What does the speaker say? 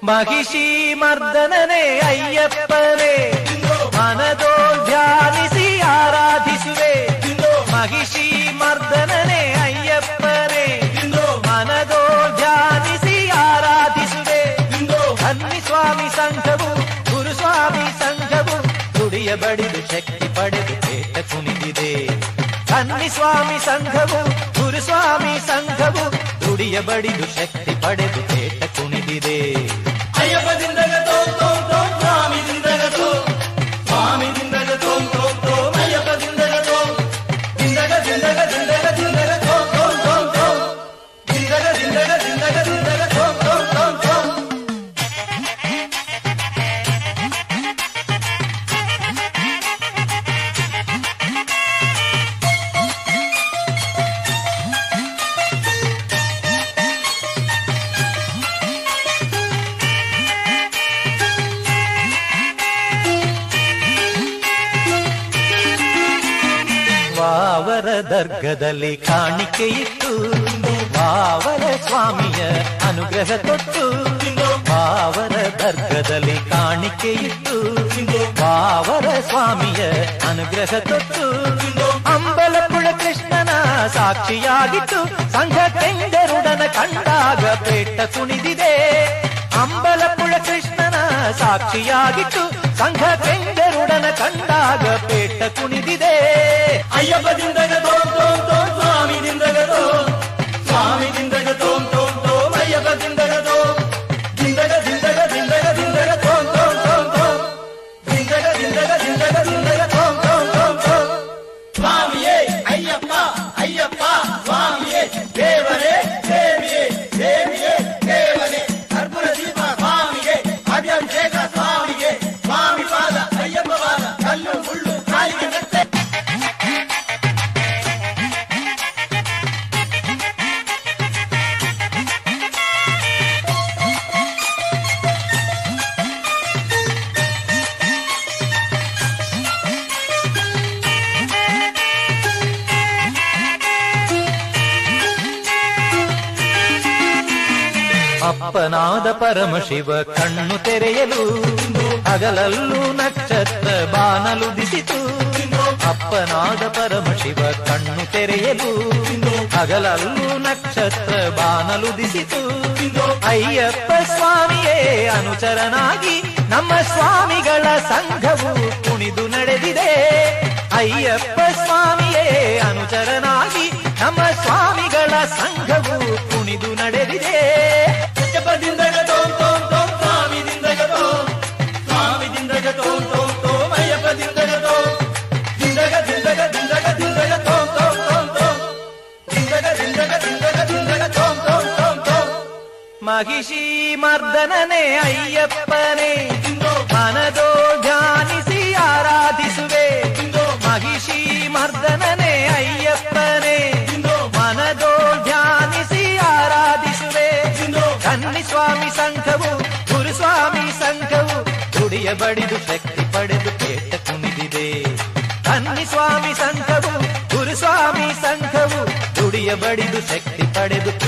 ಮಹಿಷಿ ಮರ್ದನನೇ ಅಯ್ಯಪ್ಪನೇ ಮನದೋ ಧ್ಯಾನಿಸಿ ಆರಾಧಿಸುವೆ ಮಹಿಷಿ ಮರ್ದನನೇ ಅಯ್ಯಪ್ಪನೇ ಮನದೋ ಧ್ಯಾನಿಸಿ ಆರಾಧಿಸುವೆ ಅನ್ನಿ ಸ್ವಾಮಿ ಸಂಘವು ಗುರುಸ್ವಾಮಿ ಸಂಘವು ದುಡಿಯ ಬಡಿದು ಶಕ್ತಿ ಪಡೆದು ಪೇಟ ಕುಣಿದಿದೆ ಅನ್ನಿ ಸ್ವಾಮಿ ಸಂಘವು ಗುರುಸ್ವಾಮಿ ಸಂಘವು ದುಡಿಯ ಬಡಿದು ಶಕ್ತಿ ಪಡೆದು ಪೇಟ ಕುಣಿದಿದೆ ಅಯ್ಯಪ್ಪ ದಿಂದಗ ತೋಂ ತೋಂ ತೋಂ ಸ್ವಾಮಿ ದಿಂದಗ ತೋಂ ಸ್ವಾಮಿ ದಿಂದಗ ತೋಂ ತೋಂ ತೋಂ ಅಯ್ಯಪ್ಪ ದಿಂದಗ ತೋಂ ದಿಂದಗ ದಿಂದಗ ದಿಂದಗ ದಿಂದಗ ತೋಂ ತೋಂ ತೋಂ ತೋಂ ದಿಂದಗ ದಿಂದಗ ದಿಂದಗ ದಿಂದಗ ತೋಂ ತೋಂ ತೋಂ ತೋಂ ವಾವರ ದರ್ಗದಲ್ಲಿ ಕಾಣಿಕೆ ಇಟ್ಟು ವಾವರ ಸ್ವಾಮಿಯ ಅನುಗ್ರಹ ಕೊಟ್ಟು ವಾವರ ದರ್ಗದಲ್ಲಿ ಕಾಣಿಕೆ ಇಟ್ಟು ವಾವರ ಸ್ವಾಮಿಯ ಅನುಗ್ರಹ ಕೊಟ್ಟು ಅಂಬಲಪುಳ ಕೃಷ್ಣನ ಸಾಕ್ಷಿಯಾಗಿತ್ತು ಸಂಘ ತೆಂಗರುಡನ ಕಂಡಾಗ ಪೇಟ ಕುಣಿದಿದೆ ಅಂಬಲಪುಳ ಕೃಷ್ಣನ ಸಾಕ್ಷಿಯಾಗಿತ್ತು ಸಂಘ ತೆಂಗರುಡನ ಕಂಡಾಗ ಪೇಟ ಕುಣಿದಿದೆ ಅಯ್ಯಪ್ಪ ದಿಂದಗ ತೋಂ ತೋಂ ತೋಂ ಸ್ವಾಮಿ ದಿಂದಗ ತೋಂ ಸ್ವಾಮಿ ದಿಂದಗ ತೋಂ ತೋಂ ತೋಂ ಅಯ್ಯಪ್ಪ ದಿಂದಗ ತೋಂ ದಿಂದಗ ದಿಂದಗ ದಿಂದಗ ದಿಂದಗ ತೋಂ ತೋಂ ತೋಂ ತೋಂ ದಿಂದಗ ದಿಂದಗ ದಿಂದಗ ದಿಂದಗ ತೋಂ ತೋಂ ತೋಂ ತೋಂ ಸ್ವಾಮಿಯೇ ಅಯ್ಯಪ್ಪ ಅಯ್ಯಪ್ಪ ಸ್ವಾಮಿಯೇ ದೇವರೇ ದೇವಿಯೇ ದೇವಿಯೇ ದೇವನೇ ಕರ್ಪೂರ ದೀಪ ಸ್ವಾಮಿಗೆ ಅಭಿಷೇಕ ಸ್ವಾಮಿಗೆ ಸ್ವಾಮಿ ಪಾದ ಅಯ್ಯಪ್ಪ ಪಾದ ಕಲ್ಲು ಮುಳ್ಳು ಕಾಲಿಗೆ ಮೆತ್ತೆ ಅಪ್ಪನಾದ ಪರಮಶಿವ ಕಣ್ಣು ತೆರೆಯಲು ಹಗಲಲ್ಲೂ ನಕ್ಷತ್ರ ಬಾನಲು ದಿಸಿತು ಅಪ್ಪನಾದ ಪರಮಶಿವ ಕಣ್ಣು ತೆರೆಯಲು ಹಗಲಲ್ಲೂ ನಕ್ಷತ್ರ ಬಾನಲು ದಿಸಿತು ಅಯ್ಯಪ್ಪ ಸ್ವಾಮಿಯೇ ಅನುಚರನಾಗಿ ನಮ್ಮ ಸ್ವಾಮಿಗಳ ಸಂಘವು ಕುಣಿದು ನಡೆದಿದೆ ಅಯ್ಯಪ್ಪ ಸ್ವಾಮಿಯೇ ಅನುಚರನಾಗಿ ನಮ್ಮ ಸ್ವಾಮಿಗಳ ಸಂಘವು ಕುಣಿದು ನಡೆದಿದೆ ಅಯ್ಯಪ್ಪ ದಿಂದಗ ತೋಂ ತೋಂ ತೋಂ ಸ್ವಾಮಿ ದಿಂದಗ ತೋಂ ಸ್ವಾಮಿ ದಿಂದಗ ತೋಂ ತೋಂ ತೋಂ ಅಯ್ಯಪ್ಪ ದಿಂದಗ ತೋಂ ದಿಂದಗ ದಿಂದಗ ದಿಂದಗ ದಿಂದಗ ತೋಂ ತೋಂ ತೋಂ ತೋಂ ದಿಂದಗ ದಿಂದಗ ದಿಂದಗ ದಿಂದಗ ತೋಂ ತೋಂ ತೋಂ ತೋಂ ಮಹಿಷಿ ಮರ್ದನನೇ ಅಯ್ಯಪ್ಪನೇ ಮನದೋ ಧ್ಯಾನಿಸಿ ಆರಾಧಿಸುವೆ ಮಹಿಷಿ ಮರ್ದನನೇ ಅಯ್ಯಪ್ಪನೇ ಮನದೋ ಧ್ಯಾನಿಸಿ ಆರಾಧಿಸುವೆ ಕನ್ನಿ ಸ್ವಾಮಿ ಸಂಘವು ಗುರುಸ್ವಾಮಿ ಸಂಘವು ದುಡಿಯ ಬಡಿದು ಶಕ್ತಿ ಪಡೆದು ಪೇಟ ಕುಣಿದಿದೆ ಕನ್ನಿ ಸ್ವಾಮಿ ಸಂಘವು ಗುರುಸ್ವಾಮಿ ಸಂಘವು ದುಡಿಯ ಬಡಿದು ಶಕ್ತಿ ಪಡೆದು